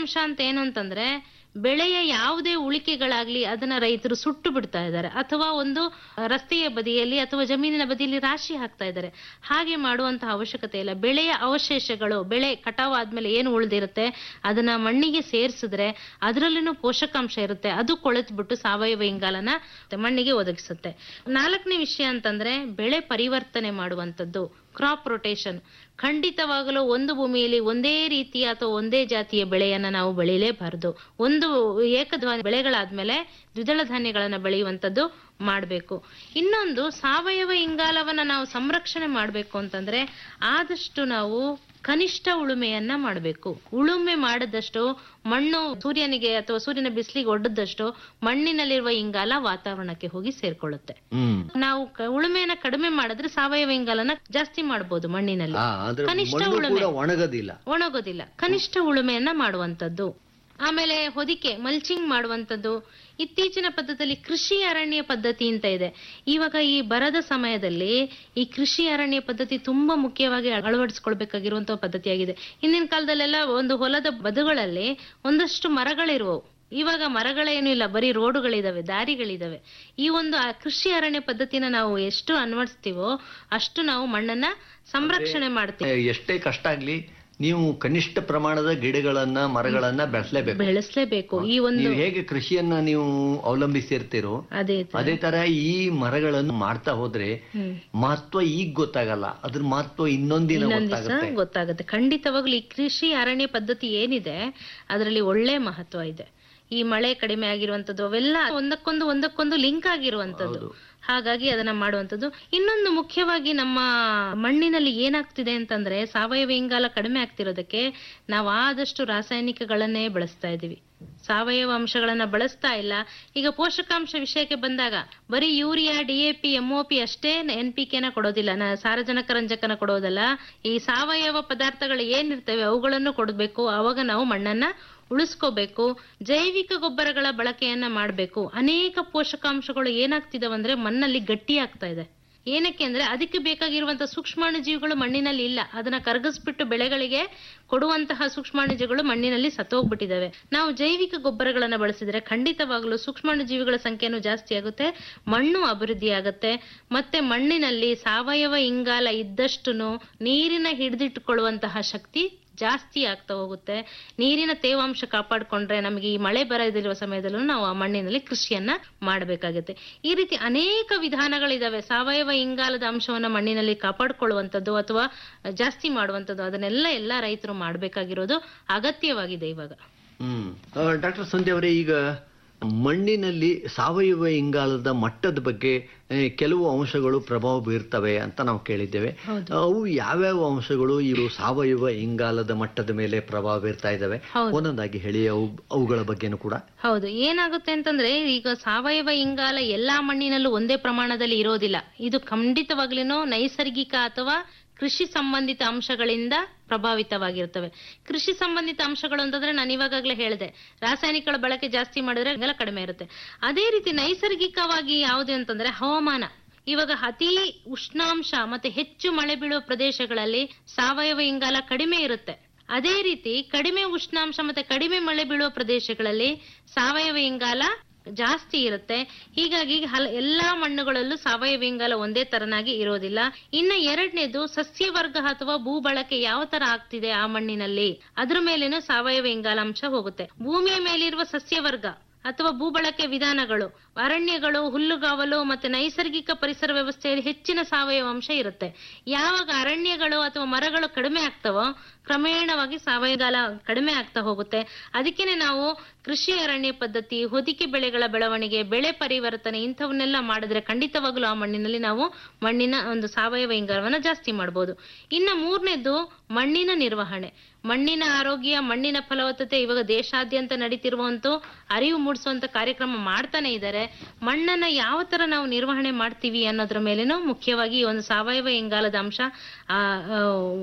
ಅಂಶ ಅಂತ ಏನು ಅಂತಂದ್ರೆ ಬೆಳೆಯ ಯಾವುದೇ ಉಳಿಕೆಗಳಾಗ್ಲಿ ಅದನ್ನ ರೈತರು ಸುಟ್ಟು ಬಿಡ್ತಾ ಇದ್ದಾರೆ ಅಥವಾ ಒಂದು ರಸ್ತೆಯ ಬದಿಯಲ್ಲಿ ಅಥವಾ ಜಮೀನಿನ ಬದಿಯಲ್ಲಿ ರಾಶಿ ಹಾಕ್ತಾ ಇದ್ದಾರೆ ಹಾಗೆ ಮಾಡುವಂತಹ ಅವಶ್ಯಕತೆ ಇಲ್ಲ ಬೆಳೆಯ ಅವಶೇಷಗಳು ಬೆಳೆ ಕಟಾವ್ ಆದ್ಮೇಲೆ ಏನು ಉಳಿದಿರುತ್ತೆ ಅದನ್ನ ಮಣ್ಣಿಗೆ ಸೇರಿಸಿದ್ರೆ ಅದರಲ್ಲಿನೂ ಪೋಷಕಾಂಶ ಇರುತ್ತೆ ಅದು ಕೊಳೆತ್ಬಿಟ್ಟು ಸಾವಯವ ಇಂಗಾಲನ ಮಣ್ಣಿಗೆ ಒದಗಿಸುತ್ತೆ ನಾಲ್ಕನೇ ವಿಷಯ ಅಂತಂದ್ರೆ ಬೆಳೆ ಪರಿವರ್ತನೆ ಮಾಡುವಂಥದ್ದು ಕ್ರಾಪ್ ರೊಟೇಷನ್ ಖಂಡಿತವಾಗಲೂ ಒಂದು ಭೂಮಿಯಲ್ಲಿ ಒಂದೇ ರೀತಿಯ ಅಥವಾ ಒಂದೇ ಜಾತಿಯ ಬೆಳೆಯನ್ನ ನಾವು ಬೆಳೀಲೇಬಾರದು ಒಂದು ಏಕಧ್ವ ಬೆಳೆಗಳಾದ್ಮೇಲೆ ದ್ವಿದಳ ಧಾನ್ಯಗಳನ್ನ ಬೆಳೆಯುವಂಥದ್ದು ಮಾಡಬೇಕು ಇನ್ನೊಂದು ಸಾವಯವ ಇಂಗಾಲವನ್ನ ನಾವು ಸಂರಕ್ಷಣೆ ಮಾಡಬೇಕು ಅಂತಂದ್ರೆ ಆದಷ್ಟು ನಾವು ಕನಿಷ್ಠ ಉಳುಮೆಯನ್ನ ಮಾಡಬೇಕು ಉಳುಮೆ ಮಾಡಿದಷ್ಟು ಮಣ್ಣು ಸೂರ್ಯನಿಗೆ ಅಥವಾ ಸೂರ್ಯನ ಬಿಸಿಲಿಗೆ ಒಡ್ಡದಷ್ಟು ಮಣ್ಣಿನಲ್ಲಿರುವ ಇಂಗಾಲ ವಾತಾವರಣಕ್ಕೆ ಹೋಗಿ ಸೇರ್ಕೊಳ್ಳುತ್ತೆ ಹ್ಮ್ ನಾವು ಕ- ಉಳುಮೆಯನ್ನ ಕಡಿಮೆ ಮಾಡಿದ್ರೆ ಸಾವಯವ ಇಂಗಾಲನ ಜಾಸ್ತಿ ಮಾಡಬಹುದು ಮಣ್ಣಿನಲ್ಲಿ ಆ, ಆದ್ರೆ ಕನಿಷ್ಠ ಮಣ್ಣು ಉಳುಮೆ ಕೂಡ ಒಣಗೋದಿಲ್ಲ ಒಣಗೋದಿಲ್ಲ ಕನಿಷ್ಠ ಉಳುಮೆಯನ್ನ ಮಾಡುವಂತದ್ದು ಆಮೇಲೆ ಹೊದಿಕೆ ಮಲ್ಚಿಂಗ್ ಮಾಡುವಂತದ್ದು ಇತ್ತೀಚಿನ ಪದ್ಧತಿಯಲ್ಲಿ ಕೃಷಿ ಅರಣ್ಯ ಪದ್ಧತಿ ಅಂತ ಇದೆ ಇವಾಗ ಈ ಬರದ ಸಮಯದಲ್ಲಿ ಈ ಕೃಷಿ ಅರಣ್ಯ ಪದ್ಧತಿ ತುಂಬಾ ಮುಖ್ಯವಾಗಿ ಅಳವಡಿಸ್ಕೊಳ್ಬೇಕಾಗಿರುವಂತಹ ಪದ್ಧತಿಯಾಗಿದೆ ಹಿಂದಿನ ಕಾಲದಲ್ಲೆಲ್ಲ ಒಂದು ಹೊಲದ ಬದುಗಳಲ್ಲಿ ಒಂದಷ್ಟು ಮರಗಳಿರುವವು ಇವಾಗ ಮರಗಳೇನು ಇಲ್ಲ ಬರೀ ರೋಡುಗಳಿದಾವೆ ದಾರಿಗಳಿದಾವೆ ಈ ಒಂದು ಆ ಕೃಷಿ ಅರಣ್ಯ ಪದ್ಧತಿನ ನಾವು ಎಷ್ಟು ಅನ್ವಡಿಸ್ತೀವೋ ಅಷ್ಟು ನಾವು ಮಣ್ಣನ್ನ ಸಂರಕ್ಷಣೆ ಮಾಡ್ತೀವಿ ಎಷ್ಟೇ ಕಷ್ಟ ಆಗ್ಲಿ ನೀವು ಕನಿಷ್ಠ ಪ್ರಮಾಣದ ಗಿಡಗಳನ್ನ ಮರಗಳನ್ನ ಬೆಳೆಸಲೇಬೇಕು ಬೆಳೆಸಲೇಬೇಕು ಈ ಒಂದು ನೀವು ಹೇಗೆ ಕೃಷಿಯನ್ನ ನೀವು ಅವಲಂಬಿಸಿರ್ತೀರೋ ಅದೇ ತರ. ಅದೇ ತರ ಈ ಮರಗಳನ್ನು ಮಾಡ್ತಾ ಹೋದ್ರೆ ಹ್ಮ್. ಮಹತ್ವ ಈಗ ಗೊತ್ತಾಗಲ್ಲ ಅದ್ರ ಮಹತ್ವ ಇನ್ನೊಂದಿನ ಇನ್ನೊಂದ್ ದಿವಸ ಗೊತ್ತಾಗುತ್ತೆ ಗೊತ್ತಾಗುತ್ತೆ ಖಂಡಿತವಾಗ್ಲೂ ಈ ಕೃಷಿ ಅರಣ್ಯ ಪದ್ಧತಿ ಏನಿದೆ ಅದರಲ್ಲಿ ಒಳ್ಳೆ ಮಹತ್ವ ಇದೆ ಈ ಮಳೆ ಕಡಿಮೆ ಆಗಿರುವಂತದ್ದು ಅವೆಲ್ಲ ಒಂದಕ್ಕೊಂದು ಒಂದಕ್ಕೊಂದು ಲಿಂಕ್ ಆಗಿರುವಂತದ್ದು ಹಾಗಾಗಿ ಅದನ್ನ ಮಾಡುವಂತದ್ದು ಇನ್ನೊಂದು ಮುಖ್ಯವಾಗಿ ನಮ್ಮ ಮಣ್ಣಿನಲ್ಲಿ ಏನಾಗ್ತಿದೆ ಅಂತಂದ್ರೆ ಸಾವಯವ ಇಂಗಾಲ ಕಡಿಮೆ ಆಗ್ತಿರೋದಕ್ಕೆ ನಾವು ಆದಷ್ಟು ರಾಸಾಯನಿಕಗಳನ್ನೇ ಬಳಸ್ತಾ ಇದೀವಿ ಸಾವಯವ ಅಂಶಗಳನ್ನ ಬಳಸ್ತಾ ಇಲ್ಲ ಈಗ ಪೋಷಕಾಂಶ ವಿಷಯಕ್ಕೆ ಬಂದಾಗ ಬರೀ ಯೂರಿಯಾ ಡಿಎಪಿ ಎಂಒಪಿ ಅಷ್ಟೇ ಎನ್ ಪಿ ಕೆನ ಕೊಡೋದಿಲ್ಲ ನ- ಸಾರಜನಕ ರಂಜಕನ ಕೊಡೋದಲ್ಲ ಈ ಸಾವಯವ ಪದಾರ್ಥಗಳು ಏನಿರ್ತವೆ ಅವುಗಳನ್ನು ಕೊಡಬೇಕು ಅವಾಗ ನಾವು ಮಣ್ಣನ್ನ ಉಳಿಸ್ಕೋಬೇಕು ಜೈವಿಕ ಗೊಬ್ಬರಗಳ ಬಳಕೆಯನ್ನ ಮಾಡಬೇಕು ಅನೇಕ ಪೋಷಕಾಂಶಗಳು ಏನಾಗ್ತಿದಾವಂದ್ರೆ ಮಣ್ಣಲ್ಲಿ ಗಟ್ಟಿ ಆಗ್ತಾ ಇದೆ ಏನಕ್ಕೆ ಅಂದ್ರೆ ಅದಕ್ಕೆ ಬೇಕಾಗಿರುವಂತಹ ಸೂಕ್ಷ್ಮಾಣುಜೀವಿಗಳು ಮಣ್ಣಿನಲ್ಲಿ ಇಲ್ಲ ಅದನ್ನ ಕರಗಿಸ್ಬಿಟ್ಟು ಬೆಳೆಗಳಿಗೆ ಕೊಡುವಂತಹ ಸೂಕ್ಷ್ಮಾಣುಜೀವಿಗಳು ಮಣ್ಣಿನಲ್ಲಿ ಸತ್ತೋಗ್ಬಿಟ್ಟಿದಾವೆ ನಾವು ಜೈವಿಕ ಗೊಬ್ಬರಗಳನ್ನ ಬಳಸಿದ್ರೆ ಖಂಡಿತವಾಗ್ಲೂ ಸೂಕ್ಷ್ಮಾಣುಜೀವಿಗಳ ಸಂಖ್ಯೆನೂ ಜಾಸ್ತಿ ಆಗುತ್ತೆ ಮಣ್ಣು ಅಭಿವೃದ್ಧಿ ಆಗುತ್ತೆ ಮತ್ತೆ ಮಣ್ಣಿನಲ್ಲಿ ಸಾವಯವ ಇಂಗಾಲ ಇದ್ದಷ್ಟು ನೀರಿನ ಹಿಡಿದಿಟ್ಟುಕೊಳ್ಳುವಂತಹ ಶಕ್ತಿ ಜಾಸ್ತಿ ಆಗ್ತಾ ಹೋಗುತ್ತೆ ನೀರಿನ ತೇವಾಂಶ ಕಾಪಾಡಿಕೊಂಡ್ರೆ ನಮಗೆ ಈ ಮಳೆ ಬರದಿರುವ ಸಮಯದಲ್ಲೂ ನಾವು ಆ ಮಣ್ಣಿನಲ್ಲಿ ಕೃಷಿಯನ್ನ ಮಾಡಬೇಕಾಗುತ್ತೆ ಈ ರೀತಿ ಅನೇಕ ವಿಧಾನಗಳಿದಾವೆ ಸಾವಯವ ಇಂಗಾಲದ ಅಂಶವನ್ನ ಮಣ್ಣಿನಲ್ಲಿ ಕಾಪಾಡಿಕೊಳ್ಳುವಂಥದ್ದು ಅಥವಾ ಜಾಸ್ತಿ ಮಾಡುವಂಥದ್ದು ಅದನ್ನೆಲ್ಲ ಎಲ್ಲಾ ರೈತರು ಮಾಡಬೇಕಾಗಿರೋದು ಅಗತ್ಯವಾಗಿದೆ ಇವಾಗ ಹ್ಮ್ ಡಾಕ್ಟರ್ ಸಂಧ್ಯಾ ಅವರೇ ಈಗ ಮಣ್ಣಿನಲ್ಲಿ ಸಾವಯವ ಇಂಗಾಲದ ಮಟ್ಟದ ಬಗ್ಗೆ ಆ, ಕೆಲವು ಅಂಶಗಳು ಪ್ರಭಾವ ಬೀರ್ತವೆ ಅಂತ ನಾವು ಕೇಳಿದ್ದೇವೆ ಅವು ಯಾವ್ಯಾವ ಅಂಶಗಳು ಇವು ಸಾವಯವ ಇಂಗಾಲದ ಮಟ್ಟದ ಮೇಲೆ ಪ್ರಭಾವ ಬೀರ್ತಾ ಇದ್ದಾವೆ ಒಂದೊಂದಾಗಿ ಹೇಳಿ ಅವು ಅವುಗಳ ಬಗ್ಗೆನೂ ಕೂಡ ಹೌದು ಏನಾಗುತ್ತೆ ಅಂತಂದ್ರೆ ಈಗ ಸಾವಯವ ಇಂಗಾಲ ಎಲ್ಲಾ ಮಣ್ಣಿನಲ್ಲೂ ಒಂದೇ ಪ್ರಮಾಣದಲ್ಲಿ ಇರೋದಿಲ್ಲ ಇದು ಖಂಡಿತವಾಗ್ಲೂ ನೈಸರ್ಗಿಕ ಅಥವಾ ಕೃಷಿ ಸಂಬಂಧಿತ ಅಂಶಗಳಿಂದ ಪ್ರಭಾವಿತವಾಗಿರ್ತವೆ ಕೃಷಿ ಸಂಬಂಧಿತ ಅಂಶಗಳು ಅಂತಂದ್ರೆ ನಾನು ಇವಾಗಲೇ ಹೇಳಿದೆ ರಾಸಾಯನಿಕಗಳ ಬಳಕೆ ಜಾಸ್ತಿ ಮಾಡಿದ್ರೆ ಇಂಗಾಲ ಕಡಿಮೆ ಇರುತ್ತೆ ಅದೇ ರೀತಿ ನೈಸರ್ಗಿಕವಾಗಿ ಯಾವುದು ಅಂತಂದ್ರೆ ಹವಾಮಾನ ಇವಾಗ ಅತಿ ಉಷ್ಣಾಂಶ ಮತ್ತೆ ಹೆಚ್ಚು ಮಳೆ ಬೀಳುವ ಪ್ರದೇಶಗಳಲ್ಲಿ ಸಾವಯವ ಇಂಗಾಲ ಕಡಿಮೆ ಇರುತ್ತೆ ಅದೇ ರೀತಿ ಕಡಿಮೆ ಉಷ್ಣಾಂಶ ಮತ್ತೆ ಕಡಿಮೆ ಮಳೆ ಬೀಳುವ ಪ್ರದೇಶಗಳಲ್ಲಿ ಸಾವಯವ ಇಂಗಾಲ ಜಾಸ್ತಿ ಇರುತ್ತೆ ಹೀಗಾಗಿ ಹಲ ಎಲ್ಲಾ ಮಣ್ಣುಗಳಲ್ಲೂ ಸಾವಯವ ಇಂಗಾಲ ಒಂದೇ ತರನಾಗಿ ಇರೋದಿಲ್ಲ ಇನ್ನ ಎರಡನೇದು ಸಸ್ಯವರ್ಗ ಅಥವಾ ಭೂ ಬಳಕೆ ಯಾವ ತರ ಆಗ್ತಿದೆ ಆ ಮಣ್ಣಿನಲ್ಲಿ ಅದ್ರ ಮೇಲೇನು ಸಾವಯವ ಇಂಗಾಲಾಂಶ ಹೋಗುತ್ತೆ ಭೂಮಿಯ ಮೇಲಿರುವ ಸಸ್ಯವರ್ಗ ಅಥವಾ ಭೂಬಳಕೆ ವಿಧಾನಗಳು ಅರಣ್ಯಗಳು ಹುಲ್ಲುಗಾವಲು ಮತ್ತೆ ನೈಸರ್ಗಿಕ ಪರಿಸರ ವ್ಯವಸ್ಥೆಯಲ್ಲಿ ಹೆಚ್ಚಿನ ಸಾವಯವ ಅಂಶ ಇರುತ್ತೆ ಯಾವಾಗ ಅರಣ್ಯಗಳು ಅಥವಾ ಮರಗಳು ಕಡಿಮೆ ಆಗ್ತವೋ ಕ್ರಮೇಣವಾಗಿ ಸಾವಯವ ಕಡಿಮೆ ಆಗ್ತಾ ಹೋಗುತ್ತೆ ಅದಕ್ಕೇನೆ ನಾವು ಕೃಷಿ ಅರಣ್ಯ ಪದ್ಧತಿ ಹೊದಿಕೆ ಬೆಳೆಗಳ ಬೆಳವಣಿಗೆ ಬೆಳೆ ಪರಿವರ್ತನೆ ಇಂಥವನ್ನೆಲ್ಲ ಮಾಡಿದ್ರೆ ಖಂಡಿತವಾಗ್ಲೂ ಆ ಮಣ್ಣಿನಲ್ಲಿ ನಾವು ಮಣ್ಣಿನ ಒಂದು ಸಾವಯವ ಇಂಗಾಲವನ್ನ ಜಾಸ್ತಿ ಮಾಡ್ಬೋದು ಇನ್ನ ಮೂರನೇದು ಮಣ್ಣಿನ ನಿರ್ವಹಣೆ ಮಣ್ಣಿನ ಆರೋಗ್ಯ ಮಣ್ಣಿನ ಫಲವತ್ತತೆ ಇವಾಗ ದೇಶಾದ್ಯಂತ ನಡೀತಿರುವಂತೂ ಅರಿವು ಮೂಡಿಸುವಂತ ಕಾರ್ಯಕ್ರಮ ಮಾಡ್ತಾನೆ ಇದ್ದಾರೆ ಮಣ್ಣನ್ನ ಯಾವ ತರ ನಾವು ನಿರ್ವಹಣೆ ಮಾಡ್ತೀವಿ ಅನ್ನೋದ್ರ ಮೇಲೇನೂ ಮುಖ್ಯವಾಗಿ ಈ ಒಂದು ಸಾವಯವ ಇಂಗಾಲದ ಅಂಶ ಆ, ಆ,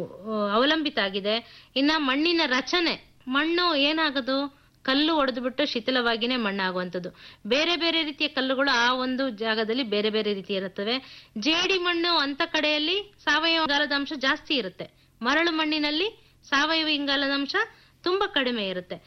ಅವಲಂಬಿತ ಆಗಿದೆ ಇನ್ನ ಮಣ್ಣಿನ ರಚನೆ ಮಣ್ಣು ಏನಾಗೋದು ಕಲ್ಲು ಒಡೆದ್ಬಿಟ್ಟು ಶಿಥಿಲವಾಗಿನೇ ಮಣ್ಣಾಗುವಂಥದ್ದು ಬೇರೆ ಬೇರೆ ರೀತಿಯ ಕಲ್ಲುಗಳು ಆ ಒಂದು ಜಾಗದಲ್ಲಿ ಬೇರೆ ಬೇರೆ ರೀತಿ ಇರುತ್ತವೆ ಜೇಡಿ ಮಣ್ಣು ಅಂತ ಕಡೆಯಲ್ಲಿ ಸಾವಯವ ಇಂಗಾಲದ ಅಂಶ ಜಾಸ್ತಿ ಇರುತ್ತೆ ಮರಳು ಮಣ್ಣಿನಲ್ಲಿ ಸಾವಯವ ಇಂಗಾಲದ ಅಂಶ ತುಂಬಾ ಕಡಿಮೆ ಇರುತ್ತೆ